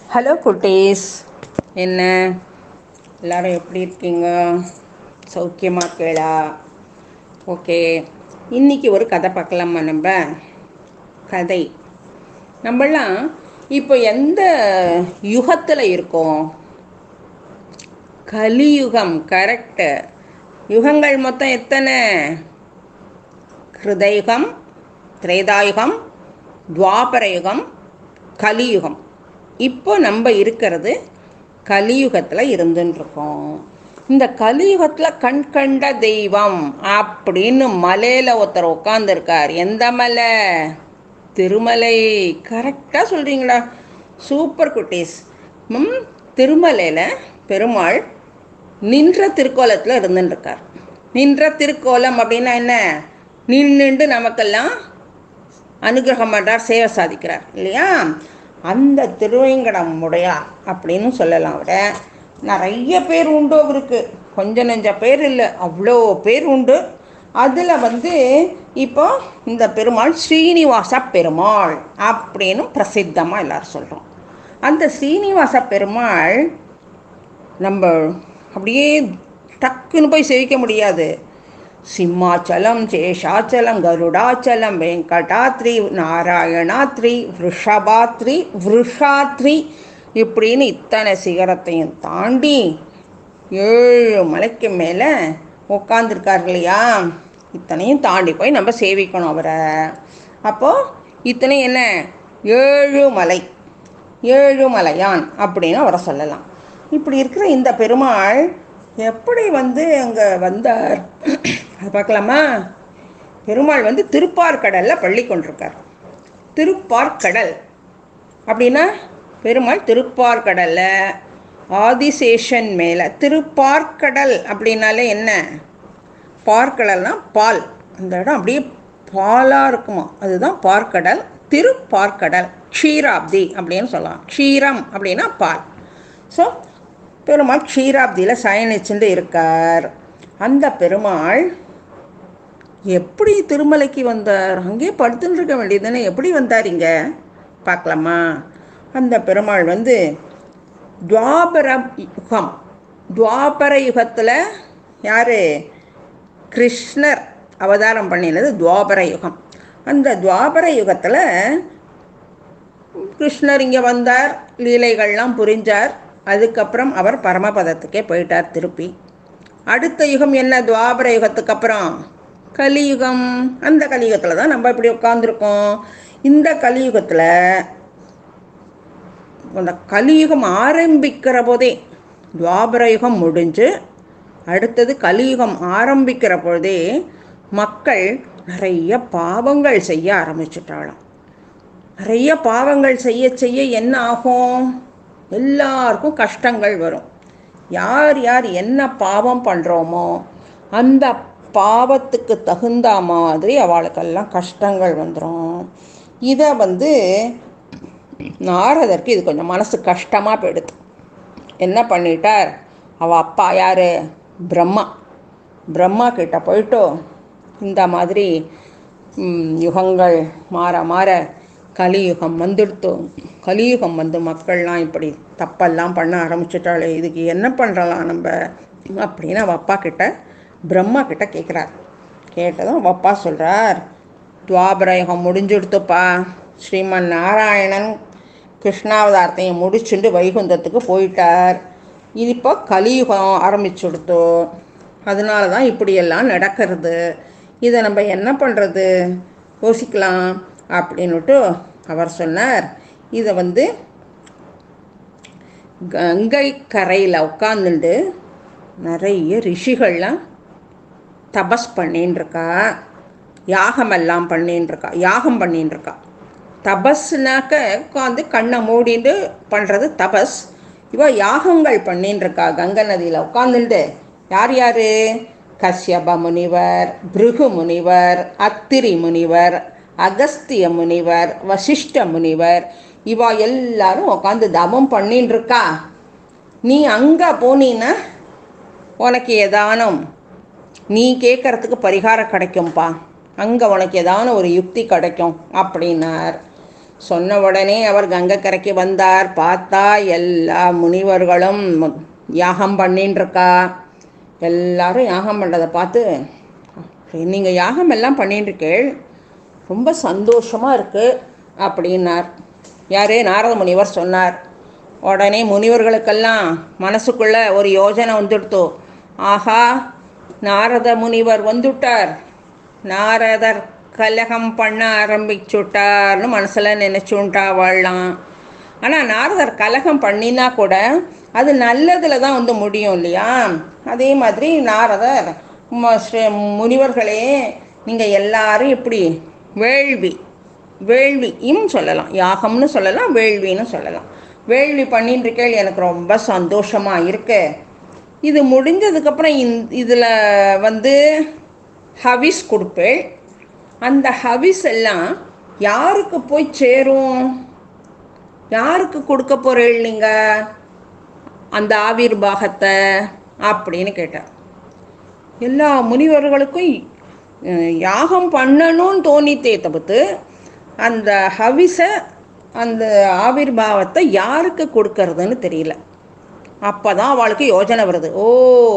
hello குட்டீஸ் என்ன எல்லாரும் எப்படி இருக்கீங்க சௌக்கியமாக இருக்கீங்களா ஓகே இன்னைக்கு ஒரு கதை பார்க்கலாமா நம்ம கதை நம்மளாம் இப்போ எந்த யுகத்தில் இருக்கோம் கலியுகம் கரெக்டு யுகங்கள் மொத்தம் எத்தனை ஹிருதயுகம் திரேதாயுகம் துவாபர யுகம் கலியுகம் இப்போ நம்ம இருக்கிறது கலியுகத்தில் இருந்துட்டுருக்கோம் இந்த கலியுகத்தில் கண் கண்ட தெய்வம் அப்படின்னு மலையில் ஒருத்தர் உட்காந்துருக்கார் எந்த மலை திருமலை கரெக்டாக சொல்கிறீங்களா சூப்பர் குட்டீஸ் ம் திருமலையில் பெருமாள் நின்ற திருக்கோலத்தில் இருந்துட்டுருக்கார் நின்ற திருக்கோலம் அப்படின்னா என்ன நின்றுண்டு நமக்கெல்லாம் அனுகிரகம் பண்ணுறார் சேவை சாதிக்கிறார் இல்லையா அந்த திருவேங்கடம் உடையார் அப்படின்னு சொல்லலாம் அவரை நிறைய பேர் உண்டு அவருக்கு கொஞ்சம் நெஞ்ச பேர் இல்லை அவ்வளோ பேர் உண்டு அதில் வந்து இப்போ இந்த பெருமாள் ஸ்ரீனிவாச பெருமாள் அப்படின்னு பிரசித்தமாக எல்லாரும் சொல்கிறோம் அந்த ஸ்ரீனிவாச பெருமாள் நம்ம அப்படியே டக்குன்னு போய் சேவிக்க முடியாது சிம்மாச்சலம் சேஷாச்சலம் கருடாச்சலம் வெங்கடாத்ரி நாராயணாத்ரி ரிஷபாத்ரி விருஷாத்ரி இப்படின்னு இத்தனை சிகரத்தையும் தாண்டி ஏழு மலைக்கு மேலே உட்காந்துருக்கார் இல்லையா இத்தனையும் தாண்டி போய் நம்ம சேவிக்கணும் அவரை அப்போது இத்தனை என்ன ஏழு மலை ஏழு மலையான் அப்படின்னு அவரை சொல்லலாம் இப்படி இருக்கிற இந்த பெருமாள் எப்படி வந்து அங்கே வந்தார் அது பார்க்கலாமா பெருமாள் வந்து திருப்பார்கடலில் பள்ளி கொண்டிருக்கார் திருப்பார்கடல் அப்படின்னா பெருமாள் திருப்பார்கடலில் ஆதிசேஷன் மேலே திருப்பார்கடல் அப்படின்னாலே என்ன பார்க்கடல்னா பால் அந்த இடம் அப்படியே பாலாக இருக்குமா அதுதான் பார்க்கடல் திருப்பார்க்கடல் க்ஷீராப்தி அப்படின்னு சொல்லலாம் க்ஷீரம் அப்படின்னா பால் ஸோ பெருமாள் க்ஷீராப்தியில் சயனிச்சுட்டு இருக்கார் அந்த பெருமாள் எப்படி திருமலைக்கு வந்தார் அங்கேயே படுத்துன்னு இருக்க வேண்டியதுன்னு எப்படி வந்தார் இங்கே பார்க்கலாமா அந்த பெருமாள் வந்து துவாபர யுகம் துவாபர யுகத்தில் யார் கிருஷ்ணர் அவதாரம் பண்ணினது துவாபர யுகம் அந்த துவாபர யுகத்தில் கிருஷ்ணர் இங்கே வந்தார் லீலைகள்லாம் புரிஞ்சார் அதுக்கப்புறம் அவர் பரமபதத்துக்கே போயிட்டார் திருப்பி அடுத்த யுகம் என்ன துவாபர யுகத்துக்கு அப்புறம் கலியுகம் அந்த கலியுகத்தில் தான் நம்ம இப்படி உட்காந்துருக்கோம் இந்த கலியுகத்தில் அந்த கலியுகம் ஆரம்பிக்கிற போதே துவாபர யுகம் முடிஞ்சு அடுத்தது கலியுகம் ஆரம்பிக்கிற பொழுதே மக்கள் நிறைய பாவங்கள் செய்ய ஆரம்பிச்சுட்டாளாம் நிறைய பாவங்கள் செய்ய செய்ய என்ன ஆகும் எல்லாருக்கும் கஷ்டங்கள் வரும் யார் யார் என்ன பாவம் பண்ணுறோமோ அந்த பாவத்துக்கு தகுந்த மாதிரி அவளுக்கெல்லாம் கஷ்டங்கள் வந்துடும் இதை வந்து நாரதற்கு இது கொஞ்சம் மனசு கஷ்டமாக போயிடுது என்ன பண்ணிட்டார் அவள் அப்பா யார் பிரம்மா பிரம்மா கிட்ட போயிட்டோ இந்த மாதிரி யுகங்கள் மாற மாற கலியுகம் வந்துடுத்தோ கலியுகம் வந்து மக்கள்லாம் இப்படி தப்பெல்லாம் பண்ண ஆரம்பிச்சிட்டாளே இதுக்கு என்ன பண்ணுறலாம் நம்ம அப்படின்னு அவள் அப்பா கிட்ட பிரம்மா கிட்ட கேட்குறார் கேட்டதும் அவள் அப்பா சொல்கிறார் துவாபரயுகம் முடிஞ்சுடுத்துப்பா ஸ்ரீமன் நாராயணன் கிருஷ்ணாவதாரத்தையும் முடிச்சுட்டு வைகுந்தத்துக்கு போயிட்டார் இது இப்போ கலியுகம் ஆரம்பிச்சுடுத்தோ அதனால தான் இப்படியெல்லாம் நடக்கிறது இதை நம்ம என்ன பண்ணுறது யோசிக்கலாம் அப்படின்னுட்டு அவர் சொன்னார் இதை வந்து கங்கை கரையில் உட்காந்துட்டு நிறைய ரிஷிகள்லாம் தபஸ் பண்ணின்னு இருக்கா யாகமெல்லாம் பண்ணின்னு இருக்கா யாகம் பண்ணின்னு இருக்கா தபஸ்னாக்க உட்காந்து கண்ணை மூடிட்டு பண்ணுறது தபஸ் இவ யாகங்கள் பண்ணின்னு இருக்கா கங்கை நதியில் உட்காந்துட்டு யார் யார் கஷ்யப முனிவர் பிருகு முனிவர் அத்திரி முனிவர் அகஸ்திய முனிவர் வசிஷ்ட முனிவர் இவா எல்லாரும் உட்காந்து தபம் பண்ணின்னு இருக்கா நீ அங்கே போனீன்னா உனக்கு ஏதானும் நீ கேட்குறதுக்கு பரிகாரம் கிடைக்கும்ப்பா அங்கே உனக்கு ஏதான ஒரு யுக்தி கிடைக்கும் அப்படின்னார் சொன்ன உடனே அவர் கங்கைக்கரைக்கு வந்தார் பார்த்தா எல்லா முனிவர்களும் யாகம் பண்ணின்னு இருக்கா எல்லாரும் யாகம் பண்ணுறதை பார்த்து நீங்கள் யாகம் எல்லாம் பண்ணிட்டு இருக்கேள் ரொம்ப சந்தோஷமாக இருக்குது அப்படின்னார் யார் நாரத முனிவர் சொன்னார் உடனே முனிவர்களுக்கெல்லாம் மனசுக்குள்ள ஒரு யோஜனை வந்துடுத்து ஆஹா நாரத முனிவர் வந்துட்டார் நாரதர் கலகம் பண்ண ஆரம்பிச்சுட்டார்னு மனசில் நினச்சுட்டா வாழலாம் ஆனால் நாரதர் கலகம் பண்ணினா கூட அது நல்லதில் தான் வந்து முடியும் இல்லையா அதே மாதிரி நாரதர் ம- ஸ்ரீ- முனிவர்களே நீங்கள் எல்லாரும் இப்படி வேள்வி வேள்வியும் சொல்லலாம் யாகம்னு சொல்லலாம் வேள்வின்னு சொல்லலாம் வேள்வி பண்ணிட்டு இருக்கேள் எனக்கு ரொம்ப சந்தோஷமாக இருக்கு இது முடிஞ்சதுக்கப்புறம் இந் இதில் வந்து ஹவிஸ் கொடுப்பேள் அந்த ஹவிஸ் எல்லாம் யாருக்கு போய் சேரும் யாருக்கு கொடுக்க போறீள் நீங்கள் அந்த ஆவிர் பாகத்தை அப்படின்னு கேட்டார் எல்லா முனிவர்களுக்கும் அஹ், யாகம் பண்ணணும்னு தோணித்தே தவிர்த்து அந்த ஹவிஸை அந்த ஆவிர் பாவத்தை யாருக்கு கொடுக்கறதுன்னு தெரியல அப்போ தான் அவளுக்கு யோஜனை வருது ஓ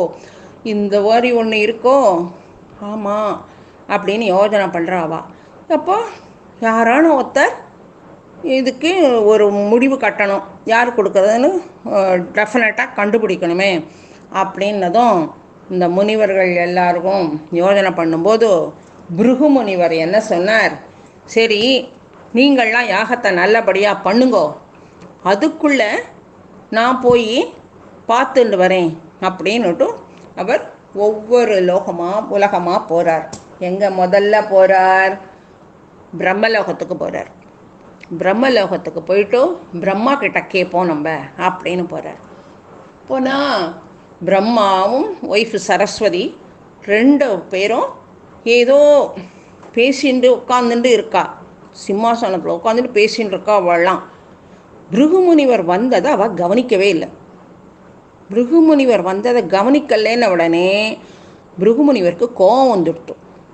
இந்த மாதிரி ஒன்று இருக்கோ ஆமாம் அப்படின்னு யோஜனை பண்ணுறாவா அப்போ யாரான ஒருத்தர் இதுக்கு ஒரு முடிவு கட்டணும் யார் கொடுக்குறதுன்னு டெஃபினட்டாக கண்டுபிடிக்கணுமே அப்படின்னதும் இந்த முனிவர்கள் எல்லாருக்கும் யோஜனை பண்ணும்போது பிருகு முனிவர் என்ன சொன்னார் சரி நீங்கள்லாம் யாகத்தை நல்லபடியாக பண்ணுங்கோ அதுக்குள்ளே நான் போய் பார்த்துட்டு வரேன் அப்படின்னுட்டு அவர் ஒவ்வொரு லோகமாக உலகமாக போகிறார் எங்கே முதல்ல போகிறார் பிரம்மலோகத்துக்கு போகிறார் பிரம்மலோகத்துக்கு போயிட்டு பிரம்மா கிட்ட கேட்போம் நம்ம அப்படின்னு போகிறார் போனால் பிரம்மாவும் ஒய்ஃபு சரஸ்வதி ரெண்டு பேரும் ஏதோ பேசிட்டு உட்காந்துட்டு இருக்கா சிம்மாசனத்தில் உட்காந்துட்டு பேசின்னு இருக்கா அவள்லாம் பிருகுமுனிவர் வந்ததை அவள் கவனிக்கவே இல்லை பிருகுமுனிவர் வந்ததை கவனிக்கலைன்ன உடனே பிருகுமுனிவருக்கு கோபம் வந்துடுத்து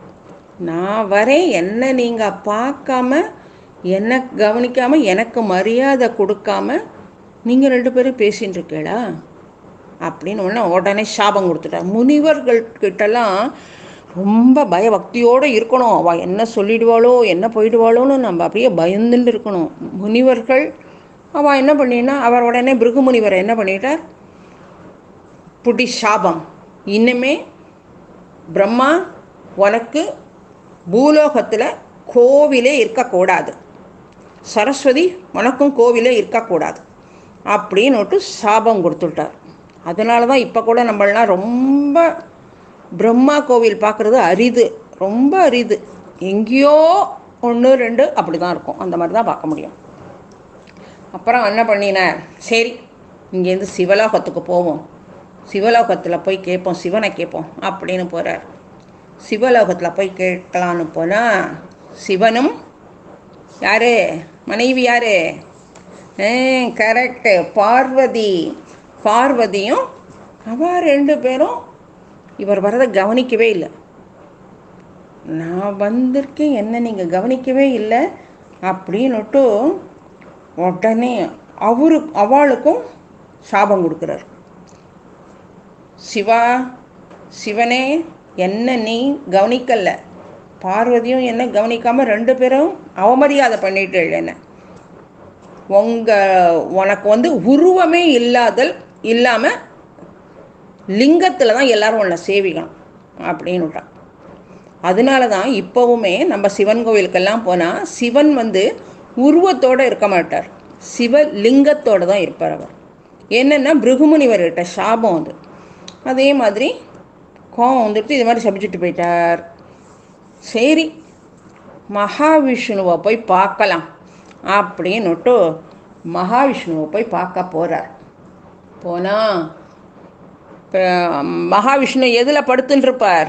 நான் வரேன் என்ன நீங்கள் பார்க்காம என்ன கவனிக்காம எனக்கு மரியாதை கொடுக்காம நீங்கள் ரெண்டு பேரும் பேசின்னு இருக்கீங்களா அப்படின்னு உடனே உடனே சாபம் கொடுத்துட்டார் முனிவர்கள் கிட்டலாம் ரொம்ப பயபக்தியோடு இருக்கணும் அவள் என்ன சொல்லிடுவாளோ என்ன போயிடுவாளோன்னு நம்ம அப்படியே பயந்துட்டு இருக்கணும் முனிவர்கள் அவள் என்ன பண்ணினா அவர் உடனே பிருகு முனிவர் என்ன பண்ணிட்டார் புடி சாபம் இன்னுமே பிரம்மா உனக்கு பூலோகத்தில் கோவிலே இருக்கக்கூடாது சரஸ்வதி உனக்கும் கோவிலே இருக்கக்கூடாது அப்படின்னுட்டு சாபம் கொடுத்துட்டார் அதனால தான் இப்போ கூட நம்மளாம் ரொம்ப பிரம்மா கோவில் பார்க்குறது அரிது ரொம்ப அரிது எங்கேயோ ஒன்று ரெண்டு அப்படி தான் இருக்கும் அந்த மாதிரி தான் பார்க்க முடியும் அப்புறம் என்ன பண்ணினார் சரி இங்கேருந்து சிவலோகத்துக்கு போவோம் சிவலோகத்தில் போய் கேட்போம் சிவனை கேட்போம் அப்படின்னு போகிறார் சிவலோகத்தில் போய் கேட்கலான்னு போனால் சிவனும் யாரு மனைவி யாரு கரெக்டு பார்வதி பார்வதியும் அவ ரெண்டு பேரும் இவர் வரதை கவனிக்கவே இல்லை நான் வந்திருக்கேன் என்ன நீங்கள் கவனிக்கவே இல்லை அப்படின்னுட்டு உடனே அவரு அவளுக்கும் சாபம் கொடுக்குறார் சிவா சிவனே என்ன நீ கவனிக்கல பார்வதியும் என்ன கவனிக்காமல் ரெண்டு பேரும் அவமரியாதை பண்ணிட்டு என்ன உங்க உனக்கு வந்து உருவமே இல்லாதல் இல்லாமல் லிங்கத்தில் தான் எல்லாரும் உன்னை சேவிக்கணும் அப்படின்னுட்டான் அதனால தான் இப்போவுமே நம்ம சிவன் கோவிலுக்கெல்லாம் போனால் சிவன் வந்து உருவத்தோடு இருக்க மாட்டார் சிவலிங்கத்தோடு தான் இருப்பார் அவர் என்னென்னா பிருகுமுனிவர்கிட்ட சாபம் அது அதே மாதிரி கோவம் வந்துட்டு இது மாதிரி சபிச்சுட்டு போயிட்டார் சரி மகாவிஷ்ணுவை போய் பார்க்கலாம் அப்படின்னுட்டு மகாவிஷ்ணுவை போய் பார்க்க போகிறார் போனால் இப்போ மகாவிஷ்ணு எதில் படுத்துன்னு இருப்பார்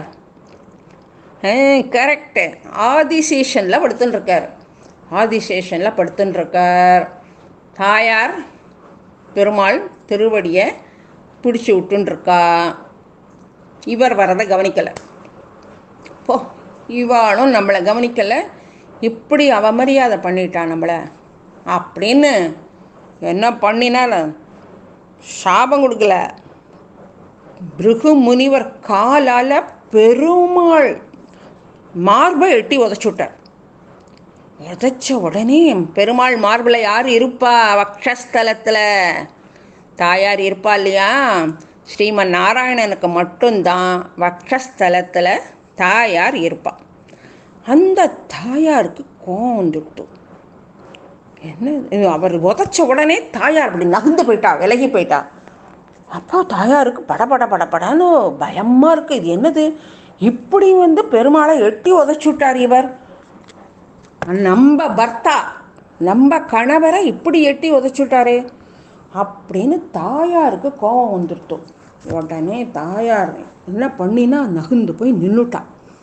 கரெக்டு ஆதிசேஷனில் படுத்துன்னு இருக்கார் ஆதிசேஷனில் படுத்துன்னு இருக்கார் தாயார் பெருமாள் திருவடியை பிடிச்சி விட்டுன்னு இருக்கா இவர் வரதை கவனிக்கலை போ இவாளும் நம்மளை கவனிக்கலை இப்படி அவமரியாதை பண்ணிட்டா நம்மளை அப்படின்னு என்ன பண்ணினாலும் சாபம் கொடுக்கல பிருகு முனிவர் காலால் பெருமாள் மார்பை எட்டி உதச்சுட்டார் உதைச்ச உடனே பெருமாள் மார்பில் யார் இருப்பா வக்ஷஸ்தலத்தில் தாயார் இருப்பா இல்லையா ஸ்ரீமன் நாராயணனுக்கு மட்டும்தான் வக்ஷஸ்தலத்தில் தாயார் இருப்பா அந்த தாயாருக்கு கோவம் வந்துட்டு என்ன இது அவர் உதச்ச உடனே தாயார் அப்படி நகர்ந்து போயிட்டா விலகி போயிட்டா அப்போ தாயாருக்கு படபட படபடன்னு பயமாக இருக்குது இது என்னது இப்படி வந்து பெருமாளை எட்டி உதச்சுட்டார் இவர் நம்ம பர்த்தா நம்ம கணவரை இப்படி எட்டி உதச்சுட்டாரே அப்படின்னு தாயாருக்கு கோபம் வந்துருத்தோம் உடனே தாயார் என்ன பண்ணினா நகுந்து போய் நின்றுட்டா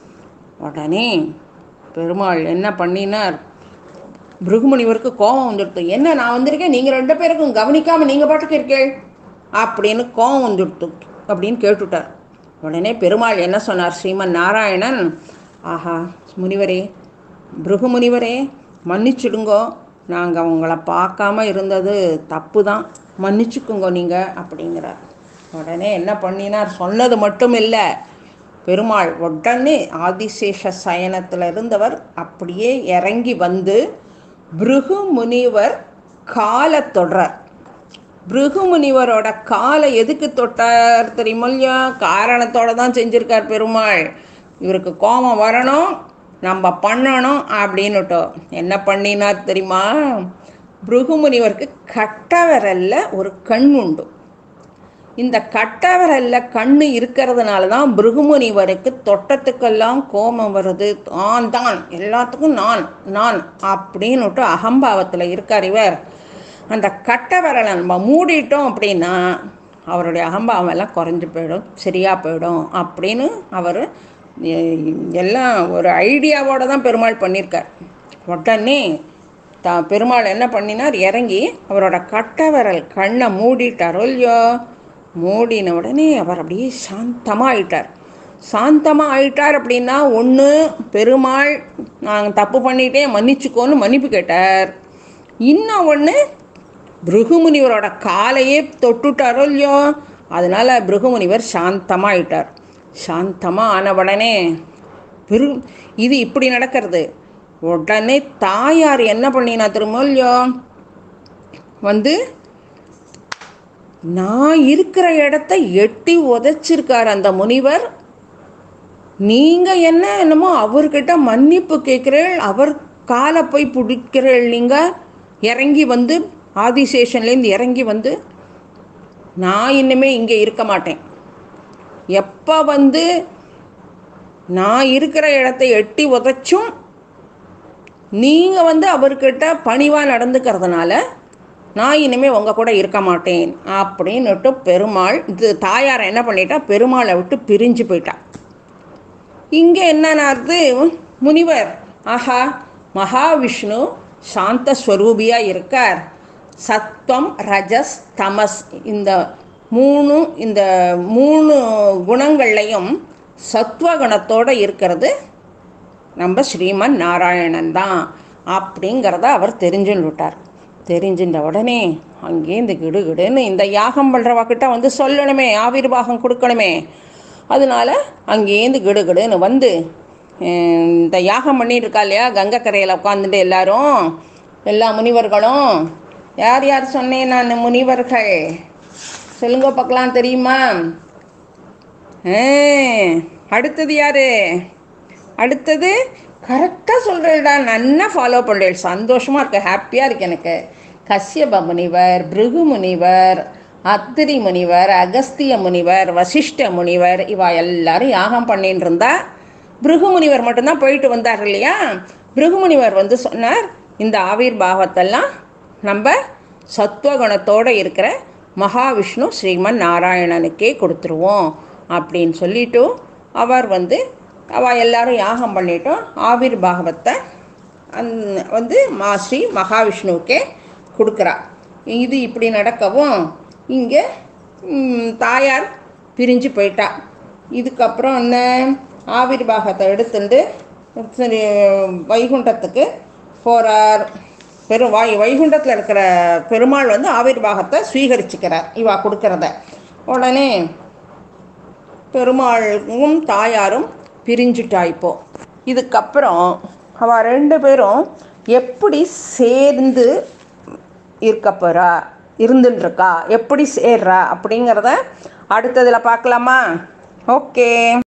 உடனே பெருமாள் என்ன பண்ணினார் பிருகுமணிவருக்கு கோபம் வந்துடுத்து என்ன நான் வந்திருக்கேன் நீங்கள் ரெண்டு பேருக்கும் கவனிக்காமல் நீங்கள் பாட்டுக்கு இருக்கேள் அப்படின்னு கோபம் வந்துடுத்து அப்படின்னு கேட்டுட்டார் உடனே பெருமாள் என்ன சொன்னார் ஸ்ரீமன் நாராயணன் ஆஹா முனிவரே பிருகு முனிவரே மன்னிச்சிடுங்கோ நாங்கள் உங்களை பார்க்காம இருந்தது தப்பு தான் மன்னிச்சுக்குங்கோ நீங்கள் அப்படிங்கிறார் உடனே என்ன பண்ணினார் சொன்னது மட்டும் இல்லை பெருமாள் உடனே ஆதிசேஷ சயனத்தில் இருந்தவர் அப்படியே இறங்கி வந்து பிருகு முனிவர் காலை தொடுறார் பிருகு முனிவரோட காலை எதுக்கு தொட்டார் தெரியுமா இல்லையா காரணத்தோட தான் செஞ்சிருக்கார் பெருமாள் இவருக்கு கோபம் வரணும் நம்ம பண்ணணும் அப்படின்னுட்டோ என்ன பண்ணினார் தெரியுமா பிருகு முனிவருக்கு கட்ட விரல்ல ஒரு கண் உண்டு இந்த கட்ட விரல்ல கண்ணு இருக்கிறதுனால தான் பிருகுமுனிவருக்கு தொட்டத்துக்கெல்லாம் கோபம் வருது ஆன் தான் எல்லாத்துக்கும் நான் நான் அப்படின்னுட்டு அகம்பாவத்தில் இருக்கார் இவர் அந்த கட்ட விரலை நம்ம மூடிட்டோம் அப்படின்னா அவருடைய அகம்பாவம் எல்லாம் குறைஞ்சி போயிடும் சரியாக போயிடும் அப்படின்னு அவர் எல்லாம் ஒரு ஐடியாவோடு தான் பெருமாள் பண்ணியிருக்கார் உடனே த பெருமாள் என்ன பண்ணினார் இறங்கி அவரோட கட்ட விரல் கண்ணை மூடிட்டாரோ இல்லையோ மூடின உடனே அவர் அப்படியே சாந்தமாக ஆயிட்டார் சாந்தமாக ஆயிட்டார் அப்படின்னா ஒன்று பெருமாள் நாங்கள் தப்பு பண்ணிட்டேன் மன்னிச்சுக்கோன்னு மன்னிப்பு கேட்டார் இன்னும் ஒன்று பிருகுமுனிவரோட காலையே தொட்டுட்டாரோ இல்லையோ அதனால் பிருகுமுனிவர் சாந்தமாக ஆயிட்டார் சாந்தமாக ஆன உடனே பெரு இது இப்படி நடக்கிறது உடனே தாயார் என்ன பண்ணினா திரும்ப இல்லையோ வந்து நான் இருக்கிற இடத்த எட்டி உதைச்சிருக்கார் அந்த முனிவர் நீங்கள் என்ன என்னமோ அவர்கிட்ட மன்னிப்பு கேட்குறீள் அவர் காலை போய் பிடிக்கிறீள் நீங்கள் இறங்கி வந்து ஆதிசேஷன்லேருந்து இறங்கி வந்து நான் இன்னுமே இங்கே இருக்க மாட்டேன் எப்போ வந்து நான் இருக்கிற இடத்த எட்டி உதைச்சும் நீங்கள் வந்து அவர்கிட்ட பணிவாக நடந்துக்கிறதுனால நான் இனிமேல் உங்கள் கூட இருக்க மாட்டேன் அப்படின்னுட்டு பெருமாள் இது தாயார் என்ன பண்ணிட்டா பெருமாளை விட்டு பிரிஞ்சு போயிட்டா இங்கே என்னன்னாருது முனிவர் ஆஹா மகாவிஷ்ணு சாந்த ஸ்வரூபியாக இருக்கார் சத்வம் ரஜஸ் தமஸ் இந்த மூணு இந்த மூணு குணங்கள்லையும் சத்வகுணத்தோடு இருக்கிறது நம்ம ஸ்ரீமன் நாராயணன் தான் அப்படிங்கிறத அவர் தெரிஞ்சுட்டார் தெரிஞ்சின்ற உடனே அங்கேருந்து கிடுகிடுன்னு இந்த யாகம் பண்ணுறவக்கிட்ட வந்து சொல்லணுமே ஆவிர்வாகம் கொடுக்கணுமே அதனால அங்கேருந்து கிடுகிடுன்னு வந்து அஹ், இந்த யாகம் பண்ணிட்டு இருக்கா இல்லையா கங்கை கரையில் உட்காந்துட்டு எல்லாரும் எல்லா முனிவர்களும் யார் யார் சொன்னேன் நான் முனிவர்கள் சொல்லுங்க பார்க்கலாம் தெரியுமா ஆ, அடுத்தது யாரு அடுத்தது கரெக்டாக சொல்கிறேடா நல்லா ஃபாலோ பண்ணுறேன் சந்தோஷமாக இருக்கு ஹாப்பியாக இருக்கு எனக்கு கஷ்யப முனிவர் பிருகு முனிவர் அத்திரி முனிவர் அகஸ்திய முனிவர் வசிஷ்ட முனிவர் இவா எல்லாரும் யாகம் பண்ணிட்டு இருந்தா பிருகு முனிவர் மட்டும்தான் போயிட்டு வந்தார் இல்லையா பிருகு முனிவர் வந்து சொன்னார் இந்த ஆவிர் பாவத்தெல்லாம் நம்ம சத்துவகுணத்தோடு இருக்கிற மகாவிஷ்ணு ஸ்ரீமன் நாராயணனுக்கே கொடுத்துருவோம் அப்படின்னு சொல்லிட்டு அவர் வந்து அவ எல்லாரும் யாகம் பண்ணிட்டோம் ஆவிர் பாகவத்தை அந் வந்து மா ஸ்ரீ மகாவிஷ்ணுவுக்கே கொடுக்குறா இது இப்படி நடக்கவும் இங்கே ம், தாயார் பிரிஞ்சு போயிட்டா இதுக்கப்புறம் என்ன ஆவிர் பாகத்தை எடுத்துட்டு சரி வைகுண்டத்துக்கு போகிறார் பெரும் வை வைகுண்டத்தில் இருக்கிற பெருமாள் வந்து ஆவிர்வாகத்தை ஸ்வீகரிச்சுக்கிறார் இவா கொடுக்கறத உடனே பெருமாளும் தாயாரும் பிரிஞ்சுட்டா இப்போ இதுக்கப்புறம் அவ ரெண்டு பேரும் எப்படி சேர்ந்து இருக்க போகிறா இருந்துட்டுருக்கா எப்படி சேர்றா அப்படிங்கிறத அடுத்ததில் பார்க்கலாமா ஓகே